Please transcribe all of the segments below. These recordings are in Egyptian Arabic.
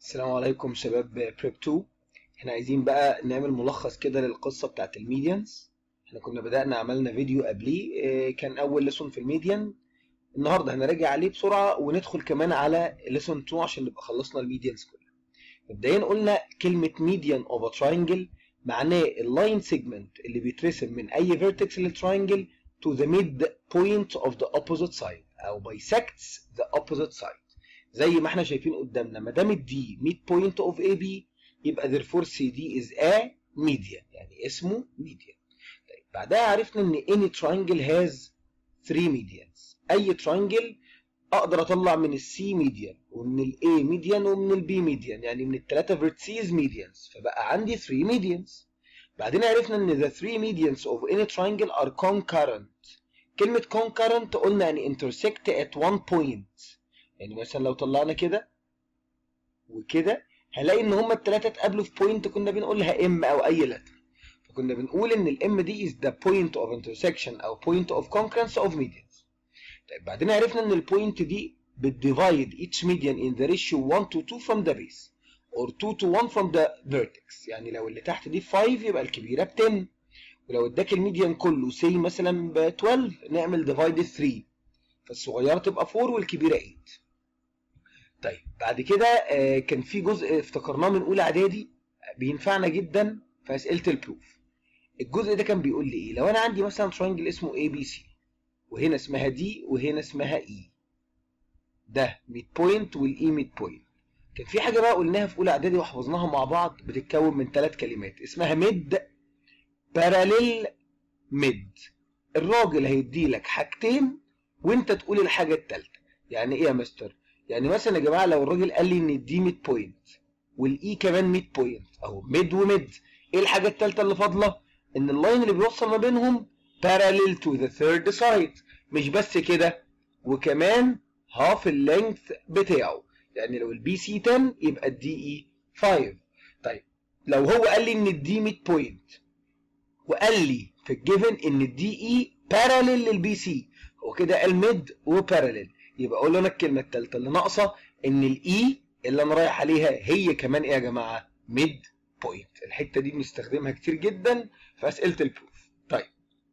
السلام عليكم شباب بريب 2 احنا عايزين بقى نعمل ملخص كده للقصة بتاعت الميديانز احنا كنا بدأنا عملنا فيديو قبليه اه، كان أول ليسون في الميديان النهاردة هنراجع عليه بسرعة وندخل كمان على ليسون 2 عشان نبقى خلصنا الميديانز كلها مبدئيا قلنا كلمة ميديان اوف تراينجل معناه اللاين سيجمنت اللي بيترسم من أي فيرتكس للتراينجل to the mid point of the opposite side أو bisects the opposite side زي ما احنا شايفين قدامنا ما دام الدي ميد بوينت اوف اي بي يبقى therefore سي دي از ا median يعني اسمه median طيب بعدها عرفنا ان any triangle has 3 medians اي triangle اقدر اطلع من السي median ومن الاي median ومن البي median يعني من الثلاثه vertices medians فبقى عندي 3 medians بعدين عرفنا ان the 3 medians of any triangle are concurrent كلمة concurrent قلنا يعني intersect at one point يعني مثلا لو طلعنا كده وكده هلاقي ان هما التلاتة اتقابلوا في بوينت كنا بنقولها ام او اي لتر فكنا بنقول ان الام دي is the point of intersection او point of concurrence of medians طيب بعدين عرفنا ان البوينت دي بتديفايد each median in the ratio 1 to 2 from the base or 2 to 1 from the vertex يعني لو اللي تحت دي 5 يبقى الكبيرة ب 10 ولو اداك الميديان كله سي مثلا ب 12 نعمل ديفايد 3 فالصغيرة تبقى 4 والكبيرة 8 طيب بعد كده آه، كان في جزء افتكرناه من اولى اعدادي بينفعنا جدا في اسئله البروف الجزء ده كان بيقول لي ايه لو انا عندي مثلا تراينجل اسمه اي بي سي وهنا اسمها دي وهنا اسمها اي ده ميد بوينت والاي ميد بوينت كان في حاجه بقى قلناها في اولى اعدادي وحفظناها مع بعض بتتكون من ثلاث كلمات اسمها ميد باراليل ميد الراجل هيدي لك حاجتين وانت تقول الحاجه الثالثه يعني ايه يا مستر يعني مثلا يا جماعه لو الراجل قال لي ان دي 100 بوينت والاي كمان 100 بوينت اهو ميد وميد ايه الحاجه الثالثه اللي فاضله ان اللاين اللي بيوصل ما بينهم parallel to the third side مش بس كده وكمان هاف اللينث بتاعه يعني لو البي سي 10 يبقى الدي اي 5 طيب لو هو قال لي ان الدي 100 بوينت وقال لي في الجيفن ان الدي اي باراليل للبي سي هو كده قال ميد وباراليل يبقى اقول له انا الكلمه الثالثه اللي ناقصه ان الاي اللي انا رايح عليها هي كمان ايه يا جماعه ميد بوينت الحته دي بنستخدمها كتير جدا في اسئله البروف طيب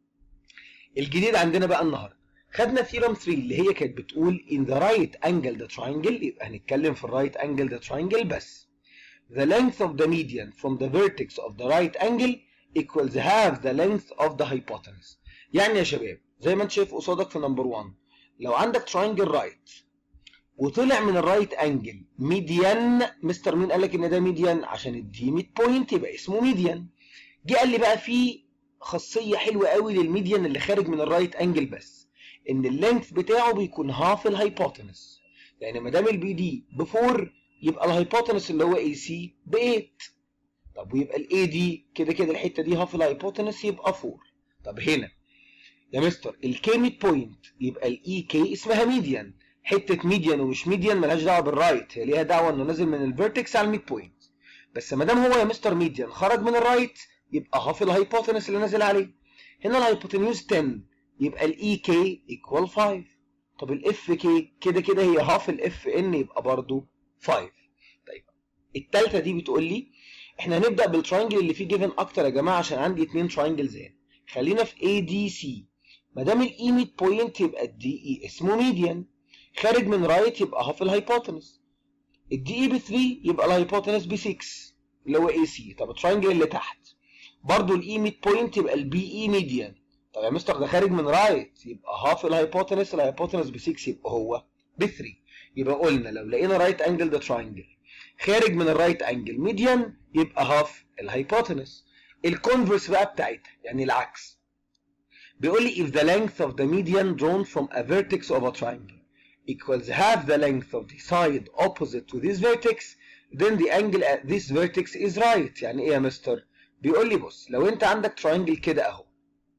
الجديد عندنا بقى النهارده خدنا ثيرم 3 اللي هي كانت بتقول in the right angle the triangle يبقى هنتكلم في الرايت انجل the triangle بس the length of the median from the vertex of the right angle equals half the length of the hypotenuse يعني يا شباب زي ما انت شايف قصادك في نمبر 1 لو عندك تراينجل رايت وطلع من الرايت انجل ميديان مستر مين قال لك ان ده ميديان عشان الدي 100 بوينت يبقى اسمه ميديان جه قال لي بقى في خاصيه حلوه قوي للميديان اللي خارج من الرايت انجل بس ان اللينث بتاعه بيكون هاف الهايبوتنس يعني ما دام البي دي ب 4 يبقى الهايبوتنس اللي هو اي سي ب 8 طب ويبقى الاي دي كده كده الحته دي هاف الهايبوتنس يبقى 4 طب هنا يا مستر الكي ميد بوينت يبقى الاي كي اسمها ميديان حته ميديان ومش ميديان ملهاش دعوه بالرايت هي ليها دعوه انه نازل من الفيرتكس على الميد بوينت بس ما دام هو يا مستر ميديان خرج من الرايت يبقى هاف الهايبوتنس اللي نازل عليه هنا الهايبوتنيوز 10 يبقى الاي كي ايكوال 5 طب الاف كي كده كده هي هاف الاف ان يبقى برضو 5 طيب التالتة دي بتقول لي احنا هنبدا بالتراينجل اللي فيه جيفن اكتر يا جماعه عشان عندي اتنين تراينجلز هنا خلينا في اي دي سي ما دام الاي 100 بوينت يبقى الدي اي اسمه ميديان خارج من رايت يبقى هاف الهايبوتنس الدي اي ب 3 يبقى الهايبوتنس ب 6 اللي هو اي سي طب التراينجل اللي تحت برضو الاي 100 بوينت يبقى البي اي ميديان طب يا مستر ده خارج من رايت يبقى هاف الهايبوتنس الهايبوتنس ب 6 يبقى هو ب 3 يبقى قلنا لو لقينا رايت انجل ده تراينجل خارج من الرايت انجل ميديان يبقى هاف الهايبوتنس الكونفرس بقى بتاعتها يعني العكس بيقول لي if the length of the median drawn from a vertex of a triangle equals half the length of the side opposite to this vertex then the angle at this vertex is right يعني ايه يا مستر بيقول لي بص لو انت عندك تراينجل كده اهو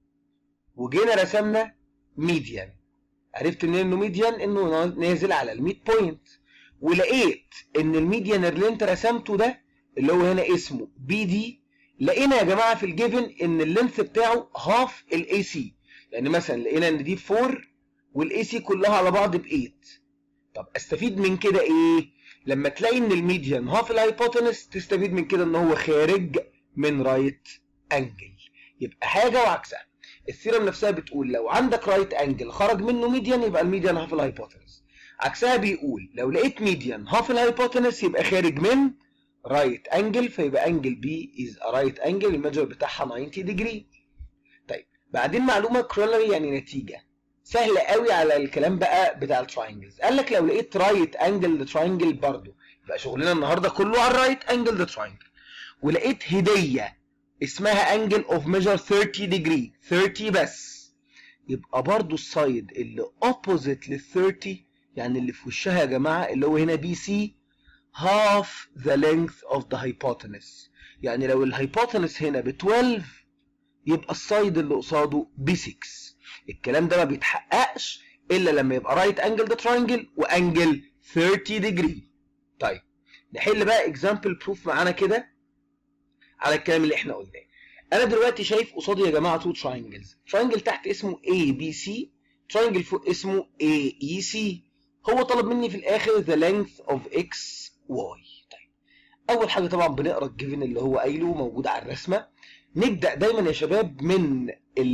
وجينا رسمنا ميديان عرفت منين انه ميديان انه نازل على ال 100 بوينت ولقيت ان الميديان اللي انت رسمته ده اللي هو هنا اسمه بي دي لقينا يا جماعه في الجيفن ان اللينث بتاعه هاف الاي سي يعني مثلا لقينا ان دي 4 والاي سي كلها على بعض ب 8 طب استفيد من كده ايه لما تلاقي ان الميديان هاف الهايبوتنس تستفيد من كده ان هو خارج من رايت انجل يبقى حاجه وعكسها الثيرم نفسها بتقول لو عندك رايت انجل خرج منه ميديان يبقى الميديان هاف الهايبوتنس عكسها بيقول لو لقيت ميديان هاف الهايبوتنس يبقى خارج من رايت انجل فيبقى انجل بي از ا رايت انجل الميجر بتاعها 90 ديجري طيب بعدين معلومه كرولري يعني نتيجه سهله قوي على الكلام بقى بتاع التراينجلز قال لك لو لقيت رايت انجل تراينجل برضه يبقى شغلنا النهارده كله على الرايت انجل تراينجل ولقيت هديه اسمها انجل اوف ميجر 30 ديجري 30 بس يبقى برضو السايد اللي اوبوزيت لل 30 يعني اللي في وشها يا جماعه اللي هو هنا بي سي half the length of the hypotenuse يعني لو الهايبوتنس هنا ب 12 يبقى السايد اللي قصاده ب 6 الكلام ده ما بيتحققش الا لما يبقى رايت انجل ده تراينجل وانجل 30 ديجري طيب نحل بقى اكزامبل بروف معانا كده على الكلام اللي احنا قلناه انا دلوقتي شايف قصادي يا جماعه تو تراينجلز تراينجل تحت اسمه A B C تراينجل فوق اسمه A E C هو طلب مني في الاخر the length of x y طيب اول حاجه طبعا بنقرا الجيفن اللي هو قايله موجود على الرسمه نبدا دايما يا شباب من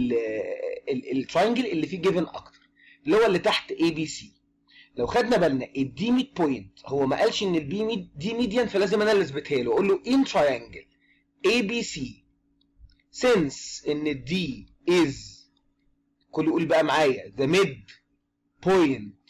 التراينجل اللي فيه جيفن اكتر اللي هو اللي تحت A B C لو خدنا بالنا الدي ميد بوينت هو ما قالش ان البي ميد دي ميديان فلازم انا اللي اثبتها له اقول له in triangle ABC since ان الدي is كل يقول بقى معايا the mid point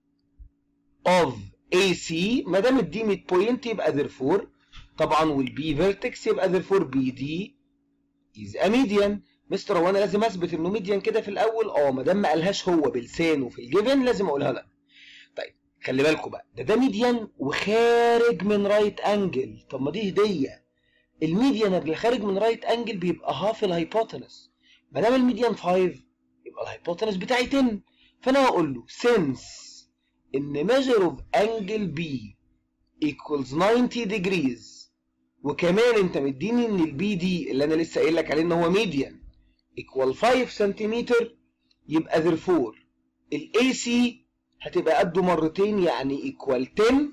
of AC ما دام الدي ميد بوينت يبقى therefore طبعا والبي فيرتكس يبقى therefore BD is a median مستر هو انا لازم اثبت انه ميديان كده في الاول اه ما دام ما قالهاش هو بلسانه في الجيفن لازم اقولها لا طيب خلي بالكم بقى ده ده ميديان وخارج من رايت انجل طب ما دي هديه الميديان اللي خارج من رايت انجل بيبقى هاف الهايبوتنس ما دام الميديان 5 يبقى الهايبوتنس بتاعي 10 فانا هقول له since ان measure of angle B equals 90 degrees وكمان انت مديني ان البي دي اللي انا لسه قايل لك عليه ان هو ميديان equal 5 سنتيمتر يبقى therefore الاي سي هتبقى قده مرتين يعني equal 10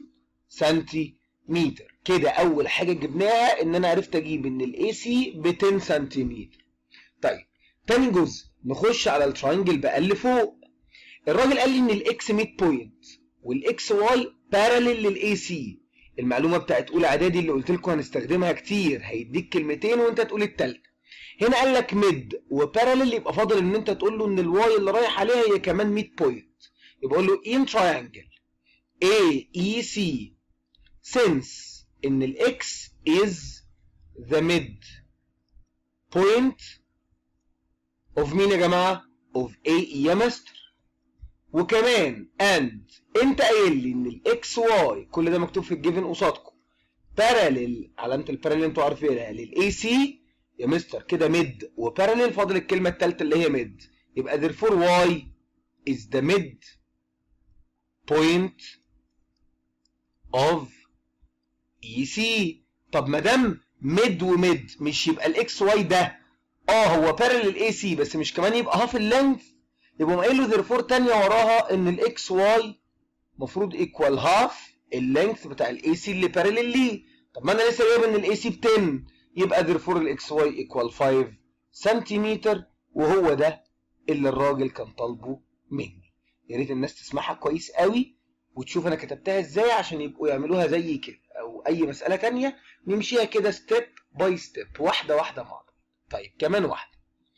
سنتيمتر كده اول حاجه جبناها ان انا عرفت اجيب ان الاي سي ب 10 سنتيمتر طيب تاني جزء نخش على التراينجل بقى اللي فوق الراجل قال لي ان الاكس ميد بوينت والاكس واي باراليل للاي سي المعلومه بتاعت اولى اعدادي اللي قلت لكم هنستخدمها كتير هيديك كلمتين وانت تقول التالتة هنا قال لك ميد وباراليل يبقى فاضل ان انت تقول له ان الواي اللي رايح عليها هي كمان ميد بوينت يبقى اقول له in triangle AEC since ان الاكس is the mid point of مين يا جماعه of AE يا مستر وكمان and انت قايل لي ان الاكس واي كل ده مكتوب في الجيفن قصادكم باراليل علامه الباراليل انتوا عارفينها للاي سي يا مستر كده ميد وباراليل فاضل الكلمه الثالثه اللي هي ميد يبقى therefore y is the mid point of EC طب ما دام ميد وميد مش يبقى الاكس واي ده اه هو باراليل اي سي بس مش كمان يبقى هاف اللينث يبقى قايل له therefore تانية وراها ان الاكس واي المفروض ايكوال هاف اللينث بتاع الاي سي اللي باراليل ليه طب ما انا لسه جايب ان الاي سي ب 10 يبقى therefore الاكس واي ايكوال 5 سنتيمتر وهو ده اللي الراجل كان طالبه مني يا ريت الناس تسمعها كويس قوي وتشوف انا كتبتها ازاي عشان يبقوا يعملوها زي كده او اي مساله تانية نمشيها كده ستيب باي ستيب واحده واحده مع بعض طيب كمان واحده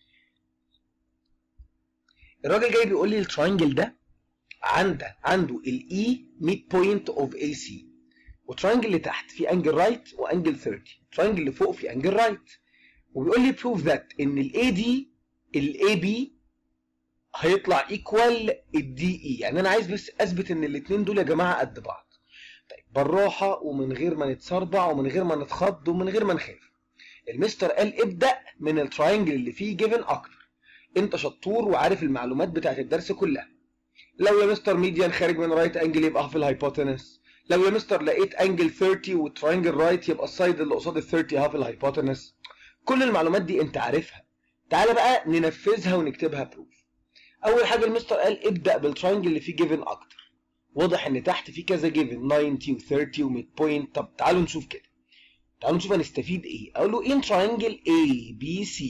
الراجل جاي بيقول لي التراينجل ده عنده عنده الاي ميد بوينت اوف اي سي والتراينجل اللي تحت في انجل رايت وانجل 30 التراينجل اللي فوق في انجل رايت وبيقول لي بروف ذات ان الاي دي الاي بي هيطلع ايكوال الدي اي يعني انا عايز بس اثبت ان الاثنين دول يا جماعه قد بعض طيب بالراحه ومن غير ما نتسربع ومن غير ما نتخض ومن غير ما نخاف المستر قال ابدا من التراينجل اللي فيه جيفن اكتر انت شطور وعارف المعلومات بتاعت الدرس كلها لو يا مستر ميديان خارج من رايت انجل يبقى في الهايبوتنس لو يا مستر لقيت انجل 30 وتراينجل رايت يبقى السايد اللي قصاد ال 30 هاف الهايبوتنس كل المعلومات دي انت عارفها تعالى بقى ننفذها ونكتبها بروف اول حاجه المستر قال ابدا بالتراينجل اللي فيه جيفن اكتر واضح ان تحت في كذا جيفن 90 و30 و100 بوينت طب تعالوا نشوف كده تعالوا نشوف هنستفيد ايه اقول له in triangle A B C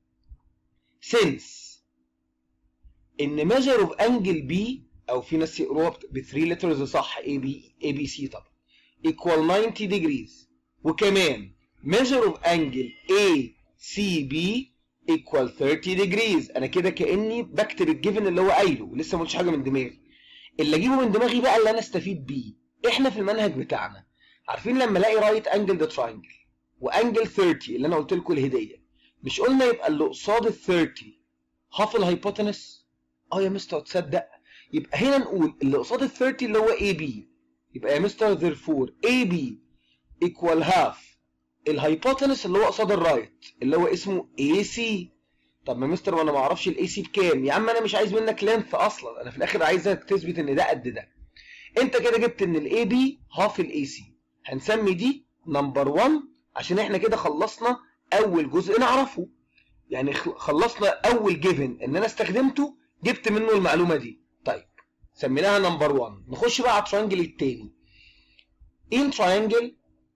since ان measure of angle B او في ناس يقروها ب 3 letters صح A B A B C طبعا equal 90 degrees وكمان measure of angle A C B equal 30 degrees انا كده كاني بكتب الجيفن اللي هو قايله لسه ما قلتش حاجه من دماغي اللي اجيبه من دماغي بقى اللي انا استفيد بيه احنا في المنهج بتاعنا عارفين لما الاقي رايت انجل ده تراينجل وانجل 30 اللي انا قلت لكم الهديه مش قلنا يبقى اللي قصاد ال 30 هاف الهايبوتنس اه يا مستر تصدق يبقى هنا نقول اللي قصاد ال 30 اللي هو اي بي يبقى يا مستر therefore اي بي equal half الهايبوتنس اللي هو قصاد الرايت اللي هو اسمه اي سي طب ما مستر وانا ما اعرفش الاي سي بكام يا عم انا مش عايز منك لينث اصلا انا في الاخر عايزك تثبت ان ده قد ده انت كده جبت ان الاي بي هاف الاي سي هنسمي دي نمبر 1 عشان احنا كده خلصنا اول جزء نعرفه يعني خلصنا اول جيفن ان انا استخدمته جبت منه المعلومه دي طيب سميناها نمبر 1 نخش بقى على التراينجل التاني ان تراينجل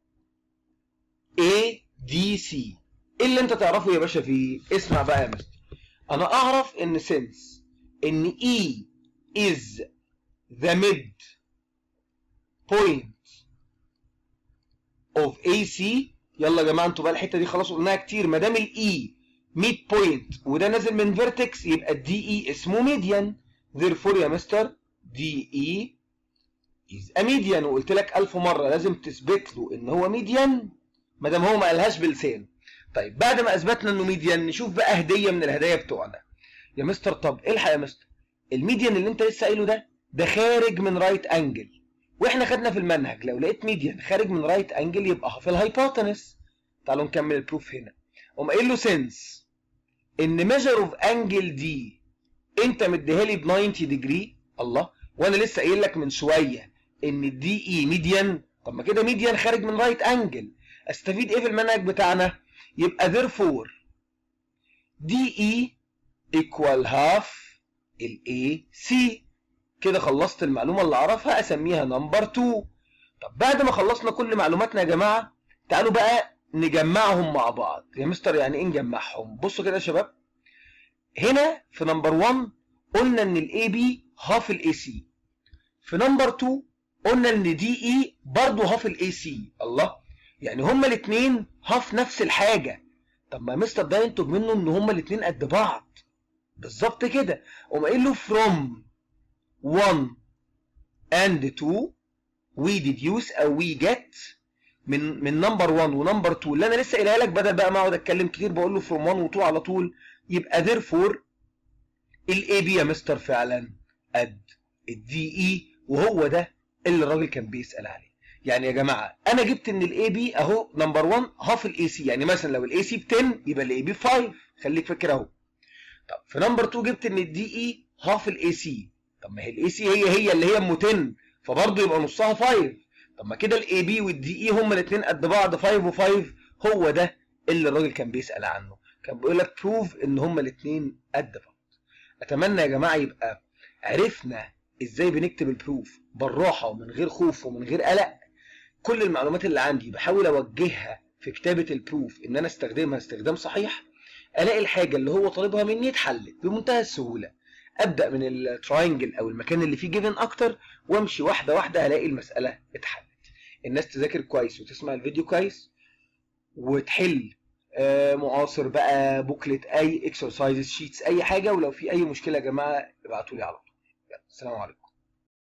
A D C ايه اللي انت تعرفه يا باشا فيه اسمع بقى يا مستر انا اعرف ان since ان E is the mid point of AC يلا يا جماعه انتوا بقى الحته دي خلاص قلناها كتير ما دام الاي ميد بوينت وده نازل من فيرتكس يبقى الدي اي اسمه ميديان therefore يا مستر دي اي is a median وقلت لك ألف مرة لازم تثبت له إن هو ميديان ما دام هو ما قالهاش بلسان. طيب بعد ما أثبتنا إنه ميديان نشوف بقى هدية من الهدايا بتوعنا. يا مستر طب الحق يا مستر الميديان اللي أنت لسه قايله ده ده خارج من رايت أنجل واحنا خدنا في المنهج لو لقيت ميديان خارج من رايت انجل يبقى في الهايبوتنس تعالوا نكمل البروف هنا قوم قايل له سنس ان ميجر اوف انجل دي انت مديها لي ب 90 ديجري الله وانا لسه قايل لك من شويه ان الدي اي ميديان طب ما كده ميديان خارج من رايت انجل استفيد ايه في المنهج بتاعنا يبقى therefore دي اي equal half الاي سي كده خلصت المعلومه اللي اعرفها اسميها نمبر 2 طب بعد ما خلصنا كل معلوماتنا يا جماعه تعالوا بقى نجمعهم مع بعض يا مستر يعني ايه نجمعهم بصوا كده يا شباب هنا في نمبر 1 قلنا ان الاي بي هاف الاي سي في نمبر 2 قلنا ان دي اي برضه هاف الاي سي الله يعني هما الاثنين هاف نفس الحاجه طب ما مستر ده ينتج منه ان هما الاثنين قد بعض بالظبط كده قوم قايل له from 1 and 2 we deduce او we get من من نمبر 1 ونمبر 2 اللي انا لسه قايلها لك بدل بقى ما اقعد اتكلم كتير بقول له from 1 و 2 على طول يبقى therefore الاي بي يا مستر فعلا قد الدي اي وهو ده اللي الراجل كان بيسال عليه يعني يا جماعه انا جبت ان الاي بي اهو نمبر 1 هاف الاي سي يعني مثلا لو الاي سي ب 10 يبقى الاي بي 5 خليك فاكر اهو طب في نمبر 2 جبت ان الدي اي هاف الاي سي طب ما هي الاي سي هي هي اللي هي ام 10 فبرضه يبقى نصها 5 طب ما كده الاي بي والدي اي هما الاثنين قد بعض 5 و5 هو ده اللي الراجل كان بيسال عنه كان بيقول لك بروف ان هما الاثنين قد بعض اتمنى يا جماعه يبقى عرفنا ازاي بنكتب البروف بالراحه ومن غير خوف ومن غير قلق كل المعلومات اللي عندي بحاول اوجهها في كتابه البروف ان انا استخدمها استخدام صحيح الاقي الحاجه اللي هو طالبها مني اتحلت بمنتهى السهوله ابدا من التراينجل او المكان اللي فيه جيفن اكتر وامشي واحده واحده الاقي المساله اتحلت الناس تذاكر كويس وتسمع الفيديو كويس وتحل معاصر بقى بوكلت اي اكسرسايزز شيتس اي حاجه ولو في اي مشكله يا جماعه ابعتوا لي على طول السلام عليكم